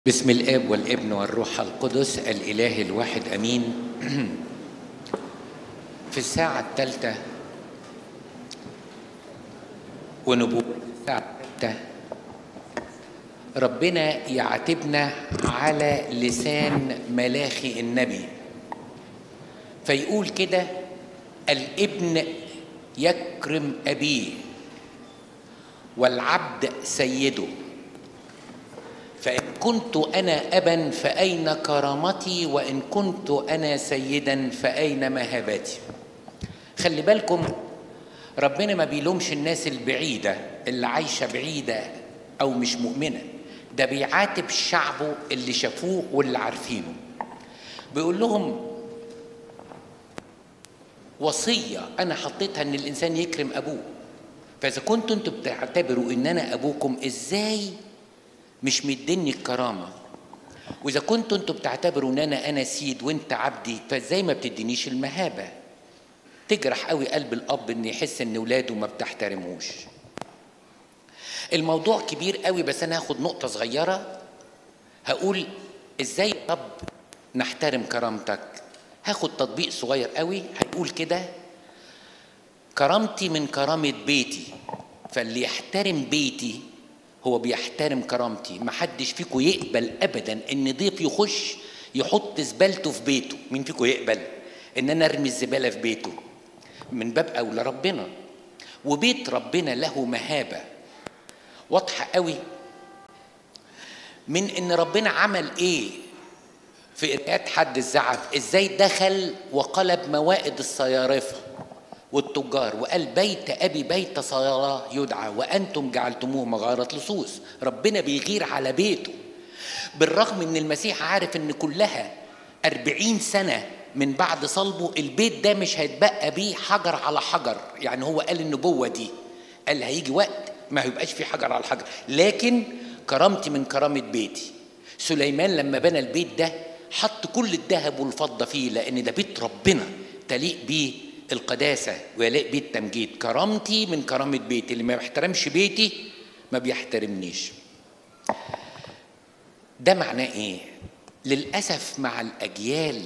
بسم الاب والابن والروح القدس الاله الواحد امين في الساعه الثالثه ونبوة الساعه الثالثه ربنا يعاتبنا على لسان ملاخي النبي فيقول كده الابن يكرم ابيه والعبد سيده فإن كنت أنا أبا فأين كرامتي وإن كنت أنا سيدا فأين مهابتي خلي بالكم ربنا ما بيلومش الناس البعيدة اللي عايشة بعيدة أو مش مؤمنة ده بيعاتب شعبه اللي شافوه واللي عارفينه بيقول لهم وصية أنا حطيتها إن الإنسان يكرم أبوه فإذا كنتوا أنتوا بتعتبروا إن أنا أبوكم إزاي مش مديني الكرامه واذا كنتوا انتوا بتعتبروا ان انا انا سيد وانت عبدي فازاي ما بتدينيش المهابه تجرح قوي قلب الاب ان يحس ان ولاده ما بتحترموش الموضوع كبير قوي بس انا هاخد نقطه صغيره هقول ازاي طب نحترم كرامتك هاخد تطبيق صغير قوي هيقول كده كرامتي من كرامه بيتي فاللي يحترم بيتي هو بيحترم كرامتي ما حدش فيكم يقبل ابدا ان ضيف يخش يحط زبالته في بيته مين فيكم يقبل ان انا ارمي الزباله في بيته من باب اولى ربنا وبيت ربنا له مهابه واضحه قوي من ان ربنا عمل ايه في قراءات حد الزعف ازاي دخل وقلب موائد الصيارفه والتجار وقال بيت ابي بيت صيارى يدعى وانتم جعلتموه مغاره لصوص ربنا بيغير على بيته بالرغم ان المسيح عارف ان كلها أربعين سنة من بعد صلبه البيت ده مش هيتبقى بيه حجر على حجر يعني هو قال النبوة دي قال هيجي وقت ما هيبقاش فيه حجر على حجر لكن كرامتي من كرامة بيتي سليمان لما بنى البيت ده حط كل الذهب والفضة فيه لأن ده بيت ربنا تليق بيه القداسة ويلاقي بيت تمجيد كرامتي من كرامة بيتي اللي ما بيحترمش بيتي ما بيحترمنيش ده معناه ايه للأسف مع الأجيال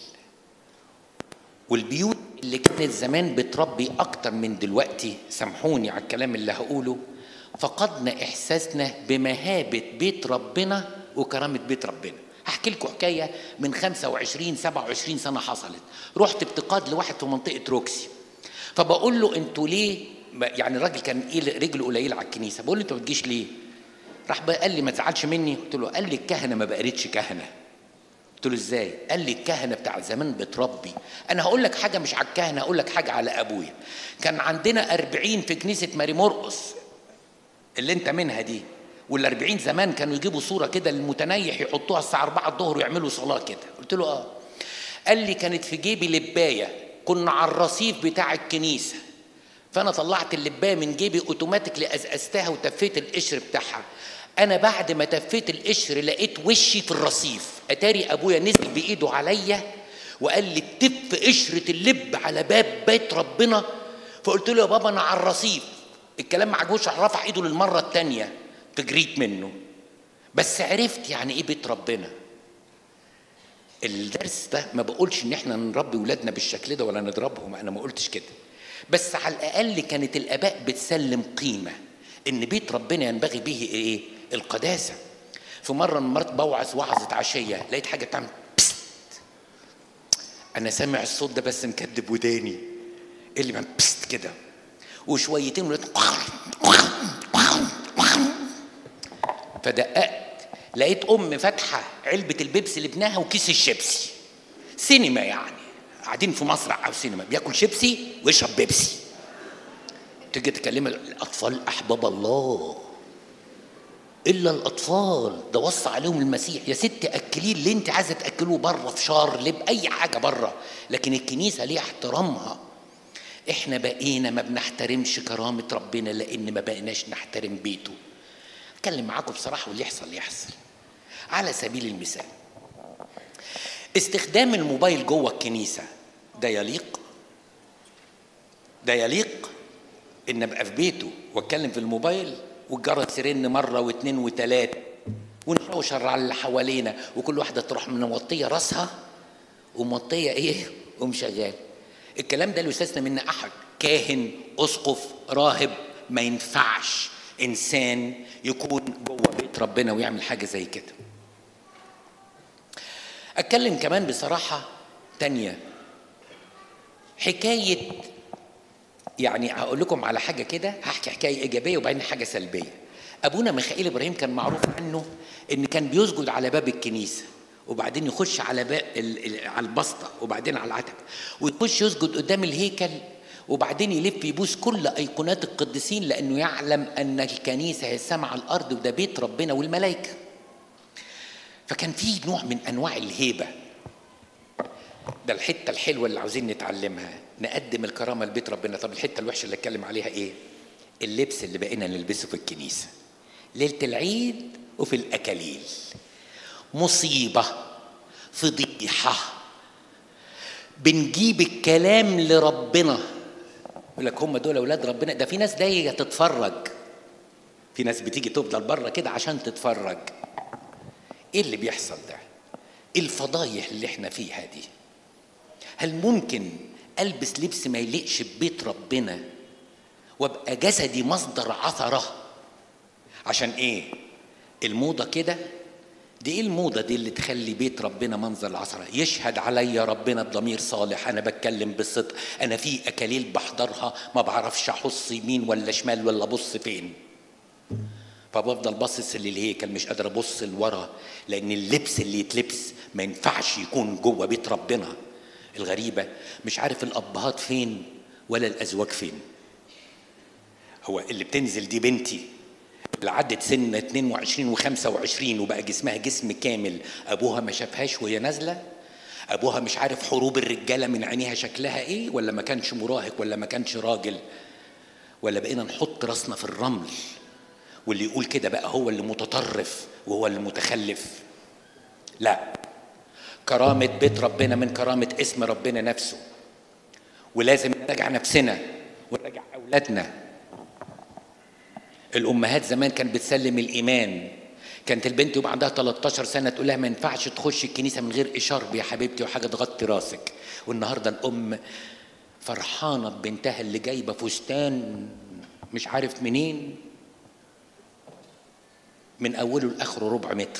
والبيوت اللي كانت زمان بتربي أكتر من دلوقتي سامحوني على الكلام اللي هقوله فقدنا إحساسنا بمهابة بيت ربنا وكرامة بيت ربنا هحكي لكم حكايه من 25 27 سنه حصلت رحت افتقاد لواحد في منطقه روكسي فبقول له انتوا ليه يعني الراجل كان ايه رجله قليله على الكنيسه بقول له انت ما بتجيش ليه راح قال لي ما تزعلش مني قلت له قال لي الكهنه ما بقتش كهنه قلت له ازاي قال لي الكهنه بتاع زمان بتربي انا هقول لك حاجه مش على الكهنه هقول لك حاجه على ابويا كان عندنا 40 في كنيسه ماري مرقس اللي انت منها دي وال40 زمان كانوا يجيبوا صوره كده للمتنيح يحطوها الساعه 4 الظهر ويعملوا صلاه كده قلت له اه قال لي كانت في جيبي لبايه كنا على الرصيف بتاع الكنيسه فانا طلعت اللبايه من جيبي اوتوماتيكلي ازازتها وتفيت القشر بتاعها انا بعد ما تفيت القشر لقيت وشي في الرصيف اتاري ابويا نزل بايده عليا وقال لي تف قشره اللب على باب بيت ربنا فقلت له يا بابا انا على الرصيف الكلام ما عجبوش راح رفع ايده للمره الثانيه فجريت منه بس عرفت يعني ايه بيت ربنا الدرس ده ما بقولش ان احنا نربي ولادنا بالشكل ده ولا نضربهم انا ما قلتش كده بس على الاقل كانت الاباء بتسلم قيمه ان بيت ربنا ينبغي به ايه القداسه في مره مرات بوعظ وعظه عشيه لقيت حاجه تعمل بست انا سامع الصوت ده بس مكدب وداني اللي بقى بست كده وشويتين ولقيت فدققت لقيت ام فاتحه علبه البيبسي لابنها وكيس الشيبسي سينما يعني قاعدين في مسرح او سينما بياكل شيبسي ويشرب بيبسي تيجي تكلم الاطفال احباب الله الا الاطفال ده وصى عليهم المسيح يا ست اكليه اللي انت عايزه تاكلوه بره في شار لب اي حاجه بره لكن الكنيسه ليها احترامها احنا بقينا ما بنحترمش كرامه ربنا لان ما بقيناش نحترم بيته اتكلم معاكم بصراحه واللي يحصل يحصل على سبيل المثال استخدام الموبايل جوه الكنيسه ده يليق ده يليق ان ابقى في بيته واتكلم في الموبايل والجرس يرن مره واثنين وثلاثه ونشوشر على اللي حوالينا وكل واحده تروح موطيه راسها وموطيه ايه ومشغال الكلام ده لا يستثنى من احد كاهن اسقف راهب ما ينفعش انسان يكون جوه بيت ربنا ويعمل حاجه زي كده اتكلم كمان بصراحه تانية حكايه يعني هقول لكم على حاجه كده هحكي حكايه ايجابيه وبعدين حاجه سلبيه ابونا ميخائيل ابراهيم كان معروف عنه ان كان بيسجد على باب الكنيسه وبعدين يخش على باب على البسطه وبعدين على العتبه ويخش يسجد قدام الهيكل وبعدين يلف يبوس كل ايقونات القديسين لانه يعلم ان الكنيسه هي السماء على الارض وده بيت ربنا والملائكه فكان في نوع من انواع الهيبه ده الحته الحلوه اللي عاوزين نتعلمها نقدم الكرامه لبيت ربنا طب الحته الوحشه اللي اتكلم عليها ايه اللبس اللي بقينا نلبسه في الكنيسه ليله العيد وفي الاكاليل مصيبه فضيحه بنجيب الكلام لربنا يقول لك هم دول اولاد ربنا ده في ناس جايه تتفرج في ناس بتيجي تفضل بره كده عشان تتفرج ايه اللي بيحصل ده ايه الفضايح اللي احنا فيها دي هل ممكن البس لبس ما يليقش ببيت ربنا وابقى جسدي مصدر عثره عشان ايه الموضه كده دي ايه الموضه دي اللي تخلي بيت ربنا منظر العصرة يشهد عليا ربنا بضمير صالح انا بتكلم بالصدق انا في اكاليل بحضرها ما بعرفش احص يمين ولا شمال ولا ابص فين فبفضل باصص للهيكل مش قادر ابص لورا لان اللبس اللي يتلبس ما ينفعش يكون جوه بيت ربنا الغريبه مش عارف الابهات فين ولا الازواج فين هو اللي بتنزل دي بنتي اللي عدت سن 22 و25 وبقى جسمها جسم كامل ابوها ما شافهاش وهي نازله ابوها مش عارف حروب الرجاله من عينيها شكلها ايه ولا ما كانش مراهق ولا ما كانش راجل ولا بقينا نحط راسنا في الرمل واللي يقول كده بقى هو اللي متطرف وهو اللي متخلف لا كرامة بيت ربنا من كرامة اسم ربنا نفسه ولازم نراجع نفسنا ونراجع أولادنا الامهات زمان كانت بتسلم الايمان كانت البنت يبقى عندها 13 سنه تقول لها ما ينفعش تخش الكنيسه من غير اشارب يا حبيبتي وحاجه تغطي راسك والنهارده الام فرحانه ببنتها اللي جايبه فستان مش عارف منين من اوله لاخره ربع متر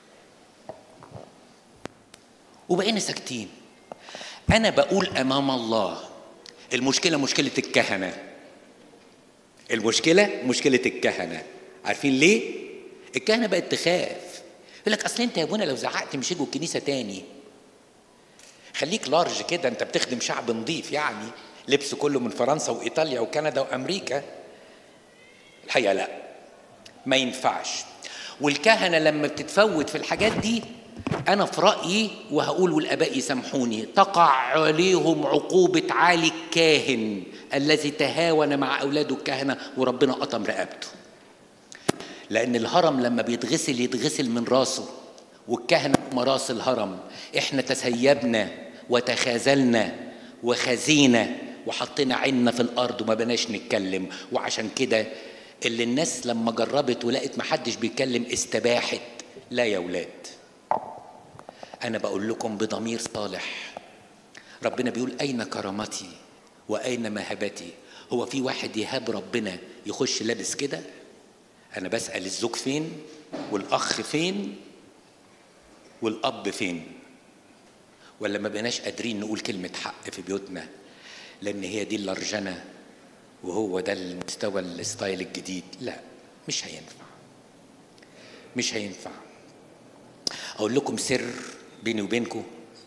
وبقينا ساكتين انا بقول امام الله المشكله مشكله الكهنه المشكله مشكله الكهنه عارفين ليه الكهنه بقت تخاف يقول لك اصل انت يا ابونا لو زعقت مش هيجوا الكنيسه تاني خليك لارج كده انت بتخدم شعب نظيف يعني لبس كله من فرنسا وايطاليا وكندا وامريكا الحقيقه لا ما ينفعش والكهنه لما بتتفوت في الحاجات دي انا في رايي وهقول والاباء يسامحوني تقع عليهم عقوبه عالي الكاهن الذي تهاون مع اولاده الكهنه وربنا قطم رقبته لان الهرم لما بيتغسل يتغسل من راسه والكهنه هم راس الهرم احنا تسيبنا وتخاذلنا وخزينا وحطينا عيننا في الارض وما بناش نتكلم وعشان كده اللي الناس لما جربت ولقت محدش بيتكلم استباحت لا يا ولاد انا بقول لكم بضمير صالح ربنا بيقول اين كرامتي واين مهبتي هو في واحد يهاب ربنا يخش لابس كده انا بسال الزوج فين والاخ فين والاب فين ولا ما بقيناش قادرين نقول كلمه حق في بيوتنا لان هي دي اللرجنه وهو ده المستوى الستايل الجديد لا مش هينفع مش هينفع اقول لكم سر بيني وبينكم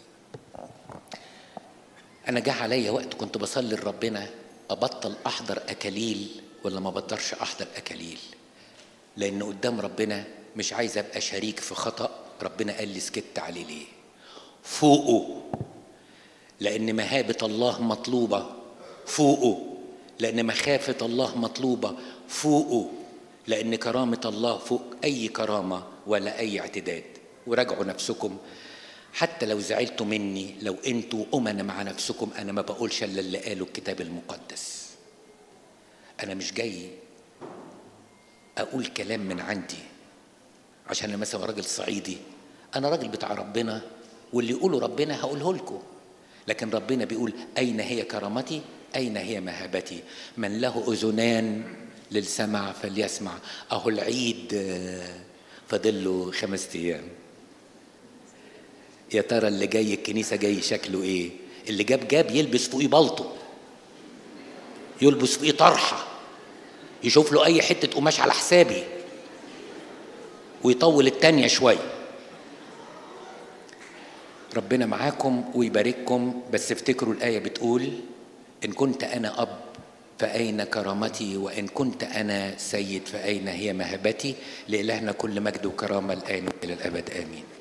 انا جه عليا وقت كنت بصلي لربنا ابطل احضر اكاليل ولا ما بقدرش احضر اكاليل لان قدام ربنا مش عايز ابقى شريك في خطا ربنا قال لي سكت عليه ليه فوقه لان مهابه الله مطلوبه فوقه لان مخافه الله مطلوبه فوقه لان كرامه الله فوق اي كرامه ولا اي اعتداد وراجعوا نفسكم حتى لو زعلتوا مني لو انتوا أمنا مع نفسكم انا ما بقولش الا اللي قاله الكتاب المقدس انا مش جاي اقول كلام من عندي عشان انا مثلا راجل صعيدي انا راجل بتاع ربنا واللي يقولوا ربنا هقوله لكم لكن ربنا بيقول اين هي كرامتي اين هي مهابتي من له اذنان للسمع فليسمع اهو العيد آه، فاضل له خمس ايام يا ترى اللي جاي الكنيسه جاي شكله ايه اللي جاب جاب يلبس فوقيه بلطو يلبس فوقيه طرحه يشوف له اي حته قماش على حسابي ويطول التانية شويه ربنا معاكم ويبارككم بس افتكروا الآية بتقول إن كنت أنا أب فأين كرامتي وإن كنت أنا سيد فأين هي مهبتي لإلهنا كل مجد وكرامة الآن إلى الأبد آمين